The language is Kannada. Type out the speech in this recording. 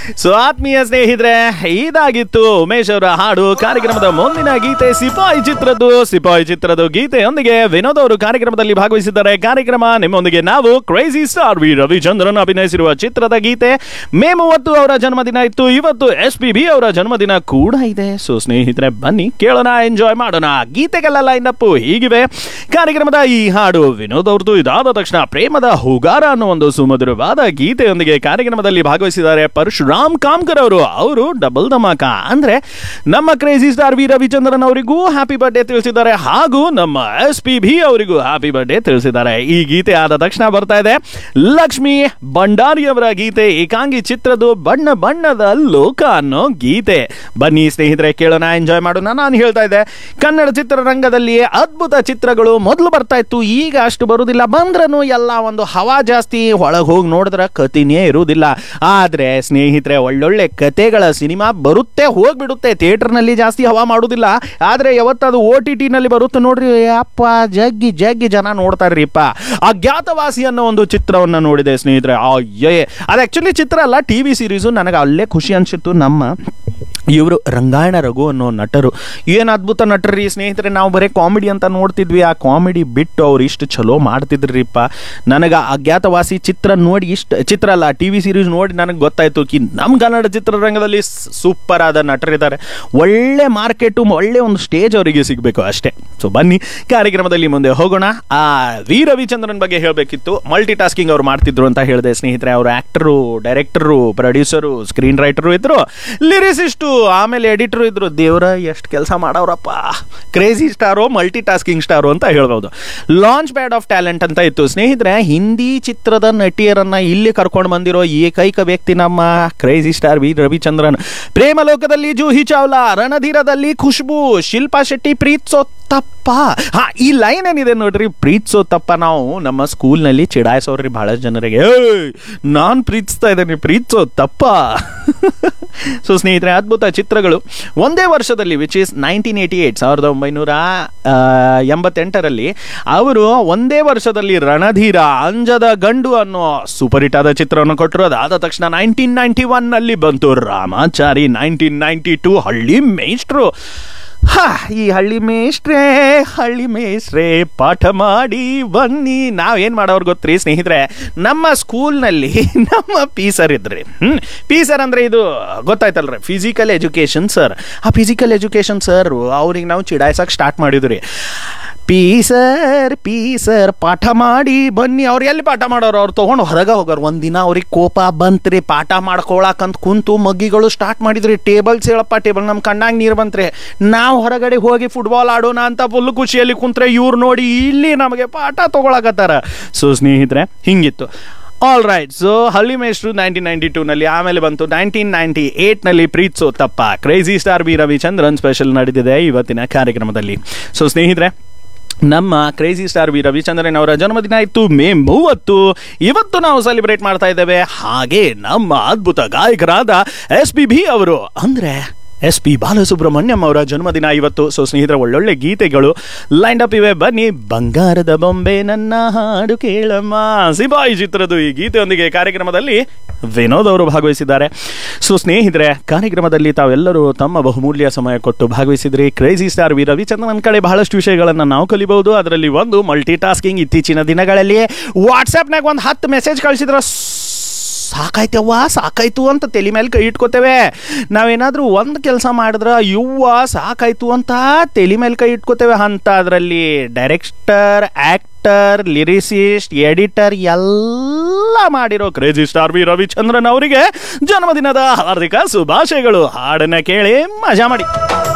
ಸೊ ಆತ್ಮೀಯ ಸ್ನೇಹಿತರೆ ಇದಾಗಿತ್ತು ಉಮೇಶ್ ಅವರ ಹಾಡು ಕಾರ್ಯಕ್ರಮದ ಮುಂದಿನ ಗೀತೆ ಸಿಪಾಯಿ ಚಿತ್ರದ್ದು ಸಿಪಾಯಿ ಚಿತ್ರದ ಗೀತೆಯೊಂದಿಗೆ ವಿನೋದ್ ಅವರು ಕಾರ್ಯಕ್ರಮದಲ್ಲಿ ಭಾಗವಹಿಸಿದ್ದಾರೆ ಕಾರ್ಯಕ್ರಮ ನಿಮ್ಮೊಂದಿಗೆ ನಾವು ಕ್ರೇಜಿ ಸ್ಟಾರ್ ವಿ ರವಿಚಂದ್ರನ್ ಅಭಿನಯಿಸಿರುವ ಚಿತ್ರದ ಗೀತೆ ಮೇ ಮೂವತ್ತು ಅವರ ಜನ್ಮದಿನ ಇತ್ತು ಇವತ್ತು ಎಸ್ ಪಿ ಬಿ ಅವರ ಜನ್ಮದಿನ ಕೂಡ ಇದೆ ಸೊ ಸ್ನೇಹಿತರೆ ಬನ್ನಿ ಕೇಳೋಣ ಎಂಜಾಯ್ ಮಾಡೋಣ ಗೀತೆಗೆಲ್ಲ ಲೈನ್ ಅಪ್ ಹೀಗಿವೆ ಕಾರ್ಯಕ್ರಮದ ಈ ಹಾಡು ವಿನೋದ್ ಅವ್ರದ್ದು ಇದಾದ ತಕ್ಷಣ ಪ್ರೇಮದ ಹುಗಾರ ಅನ್ನೋ ಒಂದು ಸುಮಧುರವಾದ ಗೀತೆಯೊಂದಿಗೆ ಕಾರ್ಯಕ್ರಮದಲ್ಲಿ ಭಾಗವಹಿಸಿದ್ದಾರೆ ಪರಶುರಾಮ್ ಕಾಮ್ಕರ್ ಅವರು ಅವರು ಡಬಲ್ ಧಮಾಕ ಅಂದ್ರೆ ನಮ್ಮ ಕ್ರೇಜಿ ಸ್ಟಾರ್ ವಿ ರವಿಚಂದ್ರನ್ ಅವರಿಗೂ ಹ್ಯಾಪಿ ಬರ್ಡೇ ತಿಳಿಸಿದ್ದಾರೆ ಹಾಗೂ ನಮ್ಮ ಎಸ್ ಪಿ ಬಿ ಅವರಿಗೂ ಹ್ಯಾಪಿ ಬರ್ಡೇ ತಿಳಿಸಿದ್ದಾರೆ ಈ ಗೀತೆ ಆದ ತಕ್ಷಣ ಬರ್ತಾ ಇದೆ ಲಕ್ಷ್ಮಿ ಭಂಡಾರಿ ಅವರ ಗೀತೆ ಏಕಾಂಗಿ ಚಿತ್ರದ ಬಣ್ಣ ಬಣ್ಣದ ಲೋಕ ಅನ್ನೋ ಗೀತೆ ಬನ್ನಿ ಸ್ನೇಹಿತರೆ ಕೇಳೋಣ ಎಂಜಾಯ್ ಮಾಡೋಣ ನಾನು ಹೇಳ್ತಾ ಇದ್ದೆ ಕನ್ನಡ ಚಿತ್ರರಂಗದಲ್ಲಿ ಅದ್ಭುತ ಚಿತ್ರಗಳು ಮೊದಲು ಬರ್ತಾ ಇತ್ತು ಈಗ ಅಷ್ಟು ಬರುವುದಿಲ್ಲ ಬಂದ್ರೂ ಎಲ್ಲ ಒಂದು ಹವಾ ಜಾಸ್ತಿ ಒಳಗೆ ಹೋಗಿ ನೋಡಿದ್ರೆ ಕತಿನೇ ಇರುವುದಿಲ್ಲ ಆದ್ರೆ ಸ್ನೇಹಿತರೆ ಒಳ್ಳೊಳ್ಳೆ ಕತೆಗಳ ಸಿನಿಮಾ ಬರುತ್ತೆ ಹೋಗ್ಬಿಡುತ್ತೆ ಥಿಯೇಟರ್ನಲ್ಲಿ ಜಾಸ್ತಿ ಹವಾ ಮಾಡುವುದಿಲ್ಲ ಆದ್ರೆ ಯಾವತ್ತದು ಓ ಟಿ ಟಿನಲ್ಲಿ ಬರುತ್ತೆ ನೋಡ್ರಿ ಅಪ್ಪ ಜಗ್ಗಿ ಜಗ್ಗಿ ಜನ ನೋಡ್ತಾ ಇರ್ರಿಪ್ಪ ಅಜ್ಞಾತವಾಸಿ ಅನ್ನೋ ಒಂದು ಚಿತ್ರವನ್ನ ನೋಡಿದೆ ಸ್ನೇಹಿತರೆ ಅಯ್ಯೇ ಅದು ಆಕ್ಚುಲಿ ಚಿತ್ರ ಅಲ್ಲ ಟಿ ವಿ ಸೀರೀಸು ನನಗೆ ಅಲ್ಲೇ ಖುಷಿ ಅನ್ಸಿತ್ತು ನಮ್ಮ ಇವರು ರಂಗಾಯಣ ರಘು ಅನ್ನೋ ನಟರು ಏನು ಅದ್ಭುತ ನಟರಿ ಸ್ನೇಹಿತರೆ ನಾವು ಬರೀ ಕಾಮಿಡಿ ಅಂತ ನೋಡ್ತಿದ್ವಿ ಆ ಕಾಮಿಡಿ ಬಿಟ್ಟು ಅವ್ರು ಇಷ್ಟು ಚಲೋ ಮಾಡ್ತಿದ್ರಿಪ್ಪ ನನಗೆ ಅಜ್ಞಾತವಾಸಿ ಚಿತ್ರ ನೋಡಿ ಇಷ್ಟು ಚಿತ್ರ ಅಲ್ಲ ಟಿ ವಿ ಸೀರೀಸ್ ನೋಡಿ ನನಗೆ ಗೊತ್ತಾಯ್ತು ಕಿ ನಮ್ಮ ಕನ್ನಡ ಚಿತ್ರರಂಗದಲ್ಲಿ ಸೂಪರ್ ಆದ ನಟರಿದ್ದಾರೆ ಒಳ್ಳೆ ಮಾರ್ಕೆಟು ಒಳ್ಳೆ ಒಂದು ಸ್ಟೇಜ್ ಅವರಿಗೆ ಸಿಗಬೇಕು ಅಷ್ಟೇ ಸೊ ಬನ್ನಿ ಕಾರ್ಯಕ್ರಮದಲ್ಲಿ ಮುಂದೆ ಹೋಗೋಣ ಆ ವಿ ರವಿಚಂದ್ರನ್ ಬಗ್ಗೆ ಹೇಳಬೇಕಿತ್ತು ಮಲ್ಟಿ ಟಾಸ್ಕಿಂಗ್ ಅವ್ರು ಮಾಡ್ತಿದ್ರು ಅಂತ ಹೇಳಿದೆ ಸ್ನೇಹಿತರೆ ಅವರು actor director producer screen writer ಇದ್ರು ಲಿರಿಸಿಸ್ಟು ಆಮೇಲೆ ಎಡಿಟರು ಇದ್ರು ದೇವ್ರ ಎಷ್ಟು ಕೆಲಸ ಮಾಡವ್ರಪ್ಪ crazy star multitasking star ಅಂತ ಹೇಳ್ಬೋದು ಲಾಂಚ್ ಪ್ಯಾಡ್ ಆಫ್ ಟ್ಯಾಲೆಂಟ್ ಅಂತ ಇತ್ತು ಸ್ನೇಹಿತರೆ ಹಿಂದಿ ಚಿತ್ರದ ನಟಿಯರನ್ನ ಇಲ್ಲಿ ಕರ್ಕೊಂಡು ಬಂದಿರೋ ಏಕೈಕ ವ್ಯಕ್ತಿ ನಮ್ಮ ಕ್ರೇಜಿ ಸ್ಟಾರ್ ವಿ ರವಿಚಂದ್ರನ್ ಪ್ರೇಮಲೋಕದಲ್ಲಿ ಜೂಹಿ ಚಾವ್ಲಾ ರಣಧೀರದಲ್ಲಿ ಖುಷ್ಬು ಶಿಲ್ಪಾ ಶೆಟ್ಟಿ ಪ್ರೀತ್ಸೋ ತಪ್ಪ ಹಾ ಈ ಲೈನ್ ಏನಿದೆ ನೋಡ್ರಿ ಪ್ರೀತ್ಸೋ ತಪ್ಪ ನಾವು ನಮ್ಮ ಸ್ಕೂಲ್ನಲ್ಲಿ ಚಿಡಾಯಿಸೋರ್ರಿ ಬಹಳಷ್ಟು ಜನರಿಗೆ ಏಯ್ ನಾನು ಪ್ರೀತಿಸ್ತಾ ಇದ್ದೇನೆ ಪ್ರೀತ್ಸೋ ತಪ್ಪ ಸೊ ಸ್ನೇಹಿತರೆ ಅದ್ಭುತ ಚಿತ್ರಗಳು ಒಂದೇ ವರ್ಷದಲ್ಲಿ which is nineteen eighty eight ಸಾವಿರದ ಒಂಬೈನೂರ ಆ, ಎಂಬತ್ತೆಂಟರಲ್ಲಿ ಅವರು ಒಂದೇ ವರ್ಷದಲ್ಲಿ ರಣಧೀರ ಅಂಜದ ಗಂಡು ಅನ್ನೋ ಸೂಪರ್ ಹಿಟ್ ಆದ ಚಿತ್ರವನ್ನು ಕೊಟ್ಟರು ಅದಾದ ತಕ್ಷಣ ನೈನ್ಟೀನ್ ನೈಂಟಿ ಒನ್ನಲ್ಲಿ ಬಂತು ರಾಮಾಚಾರಿ ನೈನ್ಟೀನ್ ನೈಂಟಿ ಟೂ ಹಳ್ಳಿ ಮೇಷ್ಟ್ರು ಹಾ ಈ ಹಳ್ಳಿ ಮೇಷ್ಟ್ರೇ ಹಳ್ಳಿ ಮೇಷ್ಟ್ರೇ ಪಾಠ ಮಾಡಿ ಬನ್ನಿ ನಾವೇನು ಮಾಡೋರು ಗೊತ್ತ್ರಿ ಸ್ನೇಹಿತರೆ ನಮ್ಮ ಸ್ಕೂಲ್ನಲ್ಲಿ ನಮ್ಮ ಪಿ ಸರ್ ಇದ್ರಿ ಹ್ಞೂ ಪಿ ಸರ್ ಅಂದರೆ ಇದು ಗೊತ್ತಾಯ್ತಲ್ರಿ ಫಿಸಿಕಲ್ ಎಜುಕೇಷನ್ ಸರ್ ಆ ಫಿಸಿಕಲ್ ಎಜುಕೇಷನ್ ಸರ್ ಅವ್ರಿಗೆ ನಾವು ಚಿಡಾಯ್ಸಕ್ಕೆ ಸ್ಟಾರ್ಟ್ ಮಾಡಿದ್ರಿ ಪಿ ಸರ್ ಪಿ ಸರ್ ಪಾಠ ಮಾಡಿ ಬನ್ನಿ ಅವ್ರು ಎಲ್ಲಿ ಪಾಠ ಮಾಡೋರು ಅವ್ರು ತೊಗೊಂಡು ಹೊರಗೆ ಹೋಗೋರು ಒಂದಿನ ಅವ್ರಿಗೆ ಕೋಪ ಬಂತ್ರಿ ಪಾಠ ಮಾಡ್ಕೊಳಕಂತ ಕುಂತು ಮಗ್ಗಿಗಳು ಸ್ಟಾರ್ಟ್ ಮಾಡಿದ್ರಿ ಟೇಬಲ್ಸ್ ಹೇಳಪ್ಪ ಟೇಬಲ್ ನಮ್ಮ ಕಣ್ಣಾಗ ನೀರು ಬಂತ್ರಿ ನಾವು ಹೊರಗಡೆ ಹೋಗಿ ಫುಟ್ಬಾಲ್ ಆಡೋಣ ಅಂತ ಫುಲ್ ಖುಷಿಯಲ್ಲಿ ಕುಂತ್ರೆ ಇವ್ರು ನೋಡಿ ಇಲ್ಲಿ ನಮಗೆ ಪಾಠ ತೊಗೊಳಕತ್ತಾರ ಸೊ ಸ್ನೇಹಿತರೆ ಹಿಂಗಿತ್ತು ಆಲ್ ರೈಟ್ ಸೊ ಹಳ್ಳಿ ಮೇಷ್ಟ್ರು ನೈನ್ಟೀನ್ ನೈಂಟಿ ಟೂನಲ್ಲಿ ಆಮೇಲೆ ಬಂತು ನೈನ್ಟೀನ್ ನೈಂಟಿ ಏಟ್ನಲ್ಲಿ Preethso Thappa crazy star V Ravichandran special ನಡೆದಿದೆ ಇವತ್ತಿನ ಕಾರ್ಯಕ್ರಮದಲ್ಲಿ ಸೊ ಸ್ನೇಹಿತರೆ ನಮ್ಮ ಕ್ರೇಜಿ ಸ್ಟಾರ್ ವಿ ರವಿಚಂದ್ರನ್ ಅವರ ಜನ್ಮದಿನ ಇತ್ತು ಮೇ ಮೂವತ್ತು ಇವತ್ತು ನಾವು ಸೆಲೆಬ್ರೇಟ್ ಮಾಡ್ತಾ ಇದ್ದೇವೆ ಹಾಗೆ ನಮ್ಮ ಅದ್ಭುತ ಗಾಯಕರಾದ ಎಸ್ ಪಿ ಬಿ ಅವರು ಅಂದ್ರೆ ಎಸ್ ಪಿ ಬಾಲಸುಬ್ರಹ್ಮಣ್ಯಂ ಅವರ ಜನ್ಮದಿನ ಇವತ್ತು ಸೊ ಸ್ನೇಹಿತರ ಒಳ್ಳೊಳ್ಳೆ ಗೀತೆಗಳು ಲೈನ್ ಅಪ್ ಇವೆ ಬನ್ನಿ ಬಂಗಾರದ ಬೊಂಬೆ ನನ್ನ ಹಾಡು ಕೇಳಮ್ಮ ಸಿಬಾಯಿ ಚಿತ್ರದ ಈ ಗೀತೆಯೊಂದಿಗೆ ಕಾರ್ಯಕ್ರಮದಲ್ಲಿ ವಿನೋದ್ ಅವರು ಭಾಗವಹಿಸಿದ್ದಾರೆ ಸೊ ಸ್ನೇಹಿತರೆ ಕಾರ್ಯಕ್ರಮದಲ್ಲಿ ತಾವೆಲ್ಲರೂ ತಮ್ಮ ಬಹುಮೂಲ್ಯ ಸಮಯ ಕೊಟ್ಟು ಭಾಗವಹಿಸಿದ್ರಿ ಕ್ರೇಜಿ ಸ್ಟಾರ್ ವಿ ರವಿಚಂದ್ರನ್ ಕಡೆ ಬಹಳಷ್ಟು ವಿಷಯಗಳನ್ನು ನಾವು ಕಲಿಬಹುದು ಅದರಲ್ಲಿ ಒಂದು ಮಲ್ಟಿ ಟಾಸ್ಕಿಂಗ್ ಇತ್ತೀಚಿನ ದಿನಗಳಲ್ಲಿ ವಾಟ್ಸ್ಆ್ಯಪ್ನಾಗ ಒಂದು ಹತ್ತು ಮೆಸೇಜ್ ಕಳಿಸಿದ್ರೆ ಸಾಕಾಯ್ತವ್ವ ಸಾಕಾಯ್ತು ಅಂತ ತಲೆ ಮೇಲೆ ಕೈ ಇಟ್ಕೋತೇವೆ ನಾವೇನಾದರೂ ಒಂದು ಕೆಲಸ ಮಾಡಿದ್ರೆ ಇವ್ವ ಸಾಕಾಯ್ತು ಅಂತ ತಲೆ ಮೇಲೆ ಕೈ ಇಟ್ಕೋತೇವೆ ಅಂತ ಅದರಲ್ಲಿ ಡೈರೆಕ್ಟರ್ ಆಕ್ಟರ್ ಲಿರಿಸಿಸ್ಟ್ ಎಡಿಟರ್ ಎಲ್ಲ ಮಾಡಿರೋ ಕ್ರೇಜಿ ಸ್ಟಾರ್ ವಿ ರವಿಚಂದ್ರನ್ ಅವರಿಗೆ ಜನ್ಮದಿನದ ಹಾರ್ದಿಕ ಶುಭಾಶಯಗಳು ಹಾಡನ್ನ ಕೇಳಿ ಮಜಾ ಮಾಡಿ